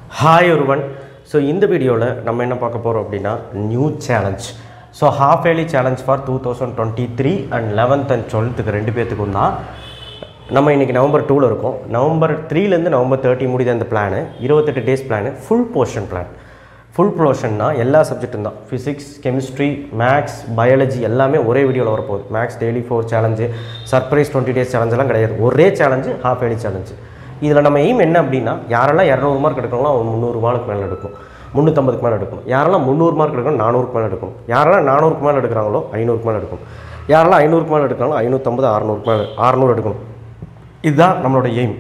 hi ஒருவன் so இந்த வீடியோவில் நம்ம என்ன பார்க்க போகிறோம் அப்படின்னா new challenge so half early challenge for two thousand twenty three and eleventh and டுவெல்த்துக்கு ரெண்டு பேர்த்துக்கும் தான் நம்ம இன்றைக்கி நவம்பர் டூவில் இருக்கோம் நவம்பர் த்ரீலேருந்து நவம்பர் தேர்ட்டி முடியுது அந்த பிளானு இருபத்தெட்டு days plan full portion plan full போர்ஷன்னா எல்லா சப்ஜெக்ட்டும் தான் ஃபிசிக்ஸ் கெமிஸ்ட்ரி மேக்ஸ் பயாலஜி எல்லாமே ஒரே வீடியோவில் வரப்போகுது max daily four challenge surprise twenty days சேலஞ்செல்லாம் கிடையாது ஒரே சேலஞ்சு ஹாஃப் ஏர்லி சேலஞ்சு இதில் நம்ம எய்ம் என்ன அப்படின்னா யாரெல்லாம் இரநூறு மார்க் எடுக்கணும் அவன் முந்நூறு மார்க் மேலே எடுக்கணும் முந்நூற்றம்பதுக்கு மேலே எடுக்கணும் யாரெல்லாம் முந்நூறு மார்க் எடுக்கணும் நானூறுக்கு மேலே எடுக்கணும் யாரெல்லாம் நானூறுக்கு மேலே எடுக்கிறாங்களோ ஐநூறுக்கு மேலே எடுக்கணும் யாரெல்லாம் ஐநூறுக்கு மேலே எடுக்கிறாங்களோ ஐநூற்றம்பது அறநூறுக்கு மேலே அறநூறு எடுக்கணும் இதுதான் நம்மளோட எய்ம்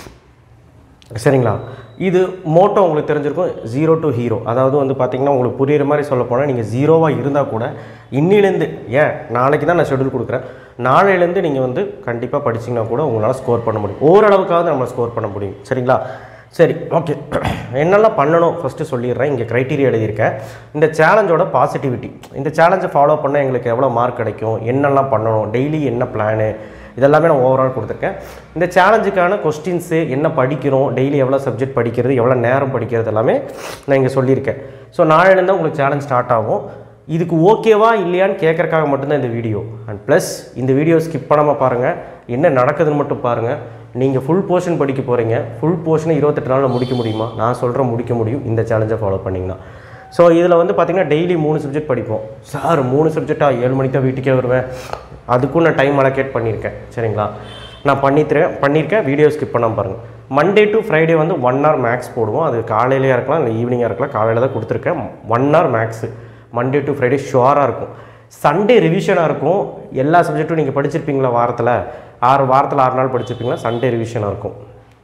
சரிங்களா இது மோட்டோ உங்களுக்கு தெரிஞ்சிருக்கும் ஜீரோ டு ஹீரோ அதாவது வந்து பார்த்தீங்கன்னா உங்களுக்கு புரியுற மாதிரி சொல்ல போனால் நீங்கள் ஜீரோவாக இருந்தால் கூட இன்னிலேருந்து ஏன் நாளைக்கு தான் நான் ஷெடியூல் கொடுக்குறேன் நாளையிலேருந்து நீங்கள் வந்து கண்டிப்பாக படிச்சிங்கன்னா கூட உங்களால் ஸ்கோர் பண்ண முடியும் ஓரளவுக்காவது நம்ம ஸ்கோர் பண்ண முடியும் சரிங்களா சரி ஓகே என்னெல்லாம் பண்ணணும் ஃபஸ்ட்டு சொல்லிடுறேன் இங்கே க்ரைட்டீரியா எழுதியிருக்கேன் இந்த சேலஞ்சோட பாசிட்டிவிட்டி இந்த சேலஞ்சை ஃபாலோ பண்ண எங்களுக்கு எவ்வளோ மார்க் கிடைக்கும் என்னெல்லாம் பண்ணணும் டெய்லி என்ன பிளானு இதெல்லாமே நான் ஓவரால் கொடுத்துருக்கேன் இந்த சேலஞ்சுக்கான கொஸ்டின்ஸு என்ன படிக்கிறோம் டெய்லி எவ்வளோ சப்ஜெக்ட் படிக்கிறது எவ்வளோ நேரம் படிக்கிறது எல்லாமே நான் இங்கே சொல்லியிருக்கேன் ஸோ நாளையிலேருந்து உங்களுக்கு சேலஞ்ச் ஸ்டார்ட் ஆகும் இதுக்கு ஓகேவா இல்லையான்னு கேட்குறக்காக மட்டும்தான் இந்த வீடியோ அண்ட் ப்ளஸ் இந்த வீடியோ ஸ்கிப் பண்ணாமல் பாருங்கள் என்ன நடக்குதுன்னு மட்டும் பாருங்கள் நீங்கள் ஃபுல் போர்ஷன் படிக்க போகிறீங்க ஃபுல் போர்ஷனை இருபத்தெட்டு நாளில் முடிக்க முடியுமா நான் சொல்கிறேன் முடிக்க முடியும் இந்த சேலஞ்சை ஃபாலோ பண்ணிங்கன்னா ஸோ இதில் வந்து பார்த்திங்கன்னா டெய்லி மூணு சப்ஜெக்ட் படிப்போம் சார் மூணு சப்ஜெக்டாக ஏழு மணிக்கு தான் வீட்டுக்கே வருவேன் அதுக்கும் நான் டைம் அலோகேட் பண்ணியிருக்கேன் சரிங்களா நான் பண்ணித்தரேன் பண்ணியிருக்கேன் வீடியோ ஸ்கிப் பண்ணாமல் பாருங்கள் மண்டே டு ஃப்ரைடே வந்து ஒன் ஹவர் மேக்ஸ் போடுவோம் அது காலையிலேயே இருக்கலாம் இல்லை ஈவினிங்காக இருக்கலாம் காலையில் தான் கொடுத்துருக்கேன் one hour max Monday to Friday ஷுவராக இருக்கும் சண்டே ரிவிஷனாக இருக்கும் எல்லா சப்ஜெக்ட்டும் நீங்கள் படிச்சிருப்பீங்களா வாரத்தில் ஆறு வாரத்தில் ஆறு நாள் படிச்சிருப்பீங்களா சண்டே ரிவிஷனாக இருக்கும்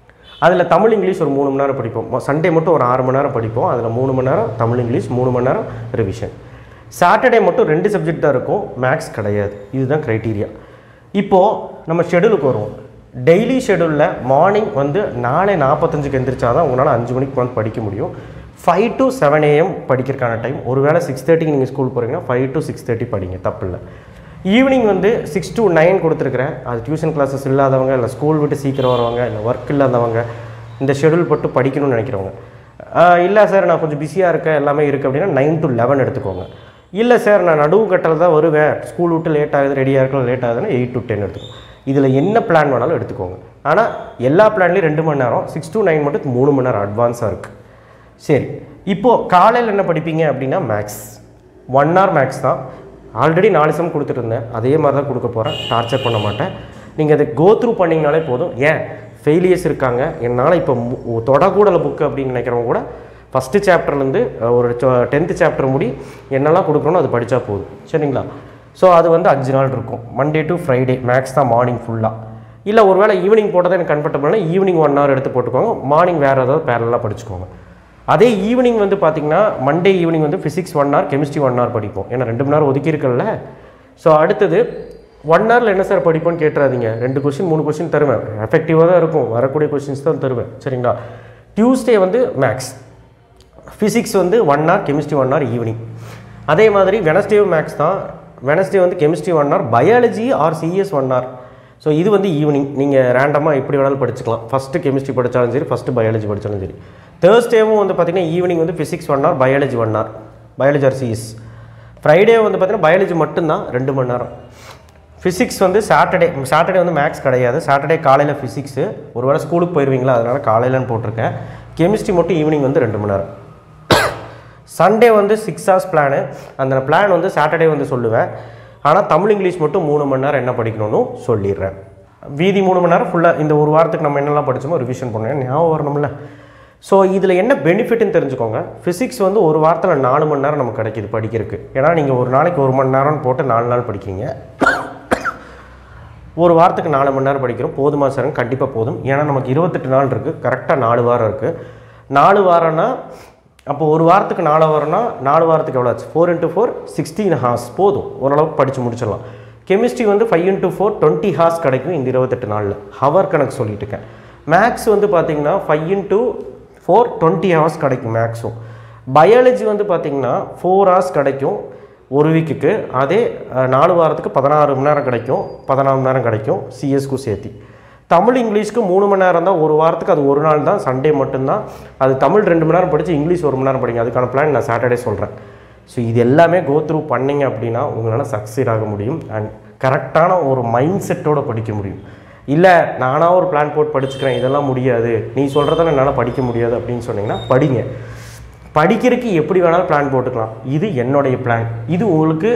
அதில் தமிழ் இங்கிலீஷ் ஒரு மூணு மணி நேரம் படிப்போம் சண்டே மட்டும் ஒரு ஆறு மணி நேரம் படிப்போம் அதில் மூணு மணி நேரம் தமிழ் இங்கிலீஷ் மூணு மணி நேரம் ரிவிஷன் சாட்டர்டே மட்டும் ரெண்டு சப்ஜெக்ட் தான் இருக்கும் மேக்ஸ் கிடையாது இதுதான் க்ரைட்டீரியா இப்போது நம்ம ஷெடியூலுக்கு வருவோம் டெய்லி ஷெடியூலில் மார்னிங் வந்து நாளை நாற்பத்தஞ்சுக்கு எந்திரிச்சா தான் உங்களால் அஞ்சு மணிக்கு வந்து படிக்க முடியும் ஃபைவ் டு செவன் ஏஎம் படிக்கிறதுக்கான டைம் ஒருவேளை சிக்ஸ் தேர்ட்டிக்கு நீங்கள் ஸ்கூல் போகிறீங்கன்னா ஃபைவ் டு சிக்ஸ் தேர்ட்டி படிங்க தப்பு இல்லை ஈவினிங் வந்து சிக்ஸ் டு நைன் கொடுத்துருக்குறேன் அது டியூஷன் கிளாஸஸ் இல்லாதவங்க இல்லை ஸ்கூல் விட்டு சீக்கிரம் வரவங்க இல்லை ஒர்க் இல்லாதவங்க இந்த ஷெடியூல் போட்டு படிக்கணும்னு நினைக்கிறவங்க இல்லை சார் நான் கொஞ்சம் பிஸியாக இருக்கேன் எல்லாமே இருக்குது அப்படின்னா நைன் டு லெவன் எடுத்துக்கோங்க இல்லை சார் நான் நடுவு கட்டல் தான் வருவேன் ஸ்கூல் விட்டு லேட் ஆகுது ரெடியாக இருக்கலாம் லேட் ஆகுதுன்னா எயிட் டு டென் எடுத்துக்கோங்க இதில் என்ன பிளான் வேணாலும் எடுத்துக்கோங்க ஆனால் எல்லா பிளான்லேயும் ரெண்டு மணி நேரம் சிக்ஸ் டு நைன் மட்டும் மூணு மணி நேரம் அட்வான்ஸாக இருக்குது சரி இப்போது காலையில் என்ன படிப்பீங்க அப்படின்னா மேக்ஸ் ஒன் ஹவர் மேக்ஸ் தான் ஆல்ரெடி நாலு சம் கொடுத்துட்டு அதே மாதிரி தான் கொடுக்க போகிறேன் டார்ச்சர் பண்ண மாட்டேன் நீங்கள் அதை கோ த்ரூ பண்ணிங்கனாலே போதும் ஏன் ஃபெயிலியர்ஸ் இருக்காங்க என்னால் இப்போ மு- தொடக்கூடல புக்கு அப்படின்னு நினைக்கிறவங்க கூட ஃபஸ்ட்டு சாப்டர்லேருந்து ஒரு டென்த்து சாப்டர் முடி என்னெல்லாம் கொடுக்குறோனோ அது படித்தா போதும் சரிங்களா ஸோ அது வந்து அஞ்சு நாள் இருக்கும் மண்டே டு ஃப்ரைடே மேக்ஸ் தான் மார்னிங் ஃபுல்லாக இல்லை ஒருவேளை ஈவினிங் போட்டதை எனக்கு கம்ஃபர்டபுள்னா ஈவினிங் ஒன் ஹவர் எடுத்து போட்டுக்கோங்க மார்னிங் வேறு ஏதாவது பேரலாக படிச்சுக்கோங்க அதே ஈவினிங் வந்து பார்த்தீங்கன்னா மண்டே ஈவினிங் வந்து physics one hour chemistry one hour படிப்போம் ஏன்னா ரெண்டு மணி நேரம் ஒதுக்கி இருக்குல்ல ஸோ அடுத்தது ஒன் ஹவரில் என்ன சார் படிப்போம்னு கேட்டுறாதீங்க ரெண்டு கொஸ்டின் மூணு கொஸ்டின் தருவேன் எஃபெக்டிவாக தான் இருக்கும் வரக்கூடிய கொஸ்டின்ஸ் தான் தருவேன் சரிங்களா டியூஸ்டே வந்து மேக்ஸ் ஃபிசிக்ஸ் வந்து one hour chemistry one hour evening அதே மாதிரி வெனஸ்டேவும் மேக்ஸ் தான் வெனஸ்டே வந்து chemistry one hour biology or CS one hour so இது வந்து ஈவினிங் நீங்கள் ரேண்டமாக எப்படி வேணாலும் படிச்சுக்கலாம் ஃபஸ்ட்டு கெமிஸ்ட்ரி படித்தாலும் சரி ஃபஸ்ட்டு பயாலஜி படித்தாலும் சரி தேர்ஸ்டேவும் வந்து பார்த்திங்கன்னா ஈவினிங் வந்து physics one hour biology one hour biology or CS Friday வந்து பார்த்திங்கன்னா பயாலஜி மட்டும்தான் ரெண்டு மணி நேரம் ஃபிசிக்ஸ் வந்து சாட்டர்டே சாட்டர்டே வந்து மேக்ஸ் கிடையாது சாட்டர்டே காலையில் ஃபிசிக்ஸு ஒருவேளை ஸ்கூலுக்கு போயிடுவீங்களா அதனால் காலையிலன்னு போட்டிருக்கேன் கெமிஸ்ட்ரி மட்டும் ஈவினிங் வந்து ரெண்டு மணி நேரம் சண்டே வந்து சிக்ஸ் ஹவர்ஸ் பிளானு அந்த பிளான் வந்து சாட்டர்டே வந்து சொல்லுவேன் ஆனால் தமிழ் இங்கிலீஷ் மட்டும் மூணு மணி நேரம் என்ன படிக்கணும்னு சொல்லிடுறேன் வீதி மூணு மணி நேரம் ஃபுல்லாக இந்த ஒரு வாரத்துக்கு நம்ம என்னெல்லாம் படிச்சோமோ ரிவிஷன் பண்ணுவேன் ஞாபகம் வரணும்ல ஸோ இதில் என்ன பெனிஃபிட்னு தெரிஞ்சுக்கோங்க ஃபிசிக்ஸ் வந்து ஒரு வாரத்தில் நாலு மணி நேரம் நமக்கு கிடைக்கிது படிக்கிறதுக்கு ஏன்னா நீங்கள் ஒரு நாளைக்கு ஒரு மணி நேரம்னு போட்டு நாலு நாள் படிக்கிறீங்க ஒரு வாரத்துக்கு நாலு மணி நேரம் படிக்கிறோம் போதுமா சார் கண்டிப்பாக போதும் ஏன்னா நமக்கு இருபத்தெட்டு நாள் இருக்குது கரெக்டாக நாலு வாரம் இருக்குது நாலு வாரம்னா அப்போ ஒரு வாரத்துக்கு நாலு வாரம்னா நாலு வாரத்துக்கு எவ்வளோ ஆச்சு four into four sixteen hours போதும் ஓரளவுக்கு படித்து முடிச்சிடலாம் கெமிஸ்ட்ரி வந்து five into four twenty hours கிடைக்கும் இந்த இருபத்தெட்டு நாளில் ஹவர் கணக்கு சொல்லிட்டு இருக்கேன் மேக்ஸ் வந்து பார்த்தீங்கன்னா five into four twenty hours கிடைக்கும் மேக்ஸும் பயாலஜி வந்து பார்த்தீங்கன்னா ஃபோர் ஹவர்ஸ் கிடைக்கும் ஒரு வீக்குக்கு அதே அஹ், நாலு வாரத்துக்கு பதினாறு மணி நேரம் கிடைக்கும் பதினாறு மணி நேரம் கிடைக்கும் சிஎஸ்க்கும் சேர்த்தி தமிழ் இங்கிலீஷ்க்கு மூணு மணி நேரம் தான் ஒரு வாரத்துக்கு அது ஒரு நாள் தான் சண்டே மட்டும்தான் அது தமிழ் ரெண்டு மணி நேரம் படித்து இங்கிலீஷ் ஒரு மணி நேரம் படிங்க அதுக்கான பிளான் நான் சாட்டர்டே சொல்கிறேன் ஸோ இது எல்லாமே கோ த்ரூ பண்ணீங்க அப்படின்னா உங்களால் சக்சீட் ஆக முடியும் அண்ட் கரெக்டான ஒரு மைண்ட் செட்டோட படிக்க முடியும் இல்லை நானாக ஒரு பிளான் போட்டு படிச்சுக்கிறேன் இதெல்லாம் முடியாது நீ சொல்கிறதால என்னால் படிக்க முடியாது அப்படின்னு சொன்னீங்கன்னா படிங்க படிக்கிறதுக்கு எப்படி வேணாலும் பிளான் போட்டுக்கலாம் இது என்னுடைய பிளான் இது உங்களுக்கு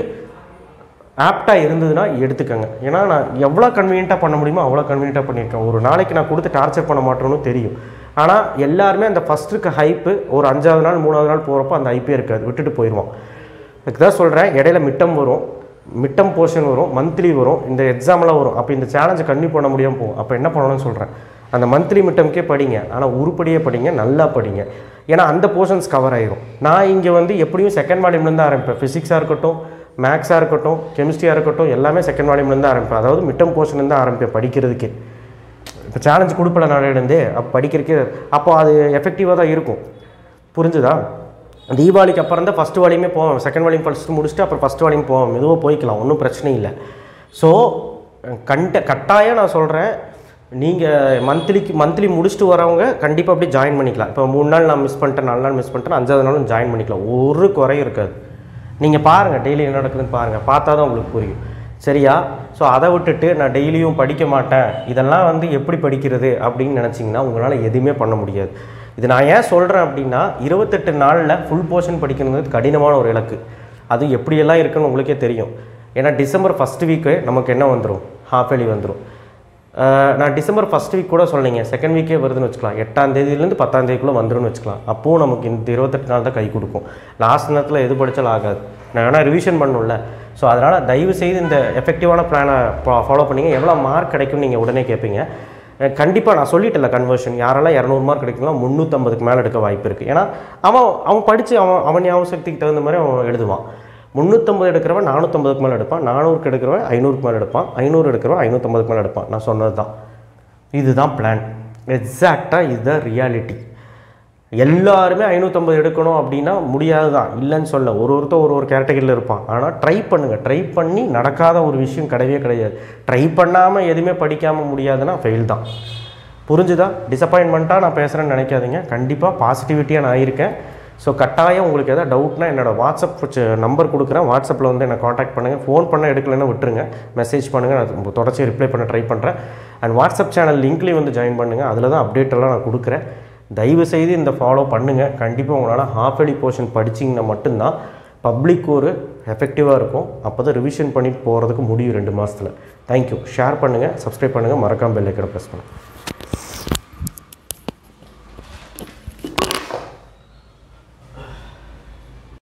ஆப்டாக இருந்ததுன்னா எடுத்துக்கோங்க ஏன்னா நான் எவ்வளோ கன்வீனியண்ட்டாக பண்ண முடியுமோ அவ்வளோ கன்வீனியண்ட்டாக பண்ணியிருக்கேன் ஒரு நாளைக்கு நான் கொடுத்து டார்ச்சர் பண்ண மாட்டேன்னு தெரியும் ஆனால் எல்லாருமே அந்த ஃபஸ்ட் இருக்க ஹைப்பு ஒரு அஞ்சாவது நாள் மூணாவது நாள் போகிறப்போ அந்த ஹைப்பே இருக்காது விட்டுட்டு போயிடுவோம் அதுக்கு தான் சொல்கிறேன் இடையில மிட்டம் வரும் மிட்டம் போர்ஷன் வரும் மந்த்லி வரும் இந்த எக்ஸாம்லாம் வரும் அப்போ இந்த சேலஞ்சை கன்னியூ பண்ண முடியாமல் போகும் அப்போ என்ன பண்ணணும்னு சொல்கிறேன் அந்த மந்த்லி மிட்டம்க்கே படிங்க ஆனால் உருப்படியே படிங்க நல்லா படிங்க ஏன்னா அந்த போர்ஷன்ஸ் கவர் ஆயிரும் நான் இங்கே வந்து எப்படியும் செகண்ட் வால்யூம்லேருந்து ஆரம்பிப்பேன் ஃபிசிக்ஸாக இருக்கட்டும் மேக்ஸாக இருக்கட்டும் கெமிஸ்ட்ரியாக இருக்கட்டும் எல்லாமே செகண்ட் வால்யூம்லேருந்து ஆரம்பிப்பேன் அதாவது மிட்டம் போர்ஷன்லேருந்து ஆரம்பிப்பேன் படிக்கிறதுக்கே இப்போ சேலஞ்ச் கொடுப்பல நாளிலேருந்தே அப்போ படிக்கிறதுக்கே அப்போ அது எஃபெக்டிவாக தான் இருக்கும் புரிஞ்சுதா தீபாவளிக்கு அப்புறம் தான் ஃபஸ்ட் வால்யூமே போவோம் செகண்ட் வால்யூம் ஃபஸ்ட்டு முடிச்சுட்டு அப்புறம் ஃபஸ்ட் வால்யூம் போவோம் மெதுவாக போய்க்கலாம் ஒன்றும் பிரச்சனை இல்லை ஸோ கண்ட கட்டாயம் நான் சொல்கிறேன் நீங்கள் மந்த்லிக்கு மந்த்லி முடிச்சுட்டு வரவங்க கண்டிப்பாக அப்படியே ஜாயின் பண்ணிக்கலாம் இப்போ மூணு நாள் நான் மிஸ் பண்ணிட்டேன் நாலு நாள் மிஸ் பண்ணிட்டேன் அஞ்சாவது நாளும் ஜாயின் பண்ணிக்கலாம் ஒரு குறையும் இருக்காது நீங்கள் பாருங்கள் டெய்லி என்ன நடக்குதுன்னு பாருங்கள் பார்த்தா தான் உங்களுக்கு புரியும் சரியா ஸோ அதை விட்டுட்டு நான் டெய்லியும் படிக்க மாட்டேன் இதெல்லாம் வந்து எப்படி படிக்கிறது அப்படின்னு நினச்சிங்கன்னா உங்களால் எதுவுமே பண்ண முடியாது இது நான் ஏன் சொல்கிறேன் அப்படின்னா இருபத்தெட்டு நாளில் ஃபுல் போர்ஷன் படிக்கணுங்கிறது கடினமான ஒரு இலக்கு அது எப்படியெல்லாம் இருக்குன்னு உங்களுக்கே தெரியும் ஏன்னா டிசம்பர் ஃபஸ்ட் வீக்கு நமக்கு என்ன வந்துடும் ஹாஃப் ஏலி வந்துடும் அஹ் நான் டிசம்பர் ஃபஸ்ட் வீக் கூட சொன்னீங்க செகண்ட் வீக்கே வருதுன்னு வச்சுக்கலாம் எட்டாம் தேதியிலேருந்து பத்தாம் தேதிக்குள்ளே வந்துரும்னு வச்சுக்கலாம் அப்போவும் நமக்கு இந்த இருபத்தெட்டு நாள் தான் கை கொடுக்கும் லாஸ்ட் நேரத்தில் எது படித்தாலும் ஆகாது நான் வேணால் ரிவிஷன் பண்ணணும்ல ஸோ அதனால் தயவு செய்து இந்த எஃபெக்டிவான பிளானை ஃபாலோ பண்ணீங்க எவ்வளோ மார்க் கிடைக்கும்னு நீங்கள் உடனே கேட்பீங்க கண்டிப்பாக நான் சொல்லிட்டேன்ல கன்வர்ஷன் யாரெல்லாம் இரநூறு மார்க் கிடைக்கலாம் முந்நூற்றம்பதுக்கு மேலே எடுக்க வாய்ப்பு இருக்குது ஏன்னா அவன் அவன் படித்து அவன் அவன் ஞாபக சக்திக்கு தகுந்த மாதிரி அவன் எழுதுவான் முந்நூற்றம்பது எடுக்கிறவன் நானூற்றம்பதுக்கு மேலே எடுப்பான் நானூறுக்கு எடுக்கிறவன் ஐநூறுக்கு மேலே எடுப்பான் ஐநூறு எடுக்கிறவன் ஐநூற்றம்பதுக்கு மேலே எடுப்பான் நான் சொன்னது தான் இதுதான் பிளான் எக்ஸாக்டாக இதுதான் ரியாலிட்டி எல்லாருமே ஐநூற்றம்பது எடுக்கணும் அப்படின்னா முடியாது தான் இல்லைன்னு சொல்ல ஒரு ஒருத்தர் ஒரு ஒரு கேட்டகரியில் இருப்பான் ஆனால் ட்ரை பண்ணுங்கள் ட்ரை பண்ணி நடக்காத ஒரு விஷயம் கிடையவே கிடையாது ட்ரை பண்ணாமல் எதுவுமே படிக்காமல் முடியாதுன்னா ஃபெயில் தான் புரிஞ்சுதா டிசப்பாயின்மெண்ட்டாக நான் பேசுகிறேன்னு நினைக்காதீங்க கண்டிப்பாக பாசிட்டிவிட்டியாக நான் இருக்கேன் ஸோ கட்டாயம் உங்களுக்கு எதாவது டவுட்னா என்னோடய வாட்ஸ்அப் நம்பர் கொடுக்குறேன் வாட்ஸ்அப்பில் வந்து என்னை காண்டாக்ட் பண்ணுங்கள் ஃபோன் பண்ண எடுக்கலைன்னா விட்டுருங்க மெசேஜ் பண்ணுங்கள் நான் தொடர்ச்சி ரிப்ளை பண்ண ட்ரை பண்ணுறேன் அண்ட் வாட்ஸ்அப் சேனல் லிங்க்லேயும் வந்து ஜாயின் பண்ணுங்கள் அதில் தான் அப்டேட் எல்லாம் நான் கொடுக்குறேன் தயவு செய்து இந்த ஃபாலோ பண்ணுங்கள் கண்டிப்பாக உங்களால் ஹாஃப் எலி போர்ஷன் படிச்சிங்கன்னா மட்டும்தான் பப்ளிக் ஒரு எஃபெக்டிவாக இருக்கும் அப்போ தான் ரிவிஷன் பண்ணிட்டு போகிறதுக்கு முடியும் ரெண்டு மாதத்தில் தேங்க்யூ ஷேர் பண்ணுங்கள் சப்ஸ்கிரைப் பண்ணுங்கள் மறக்காம பெல் ஐக்கனை ப்ரெஸ் பண்ணுங்கள்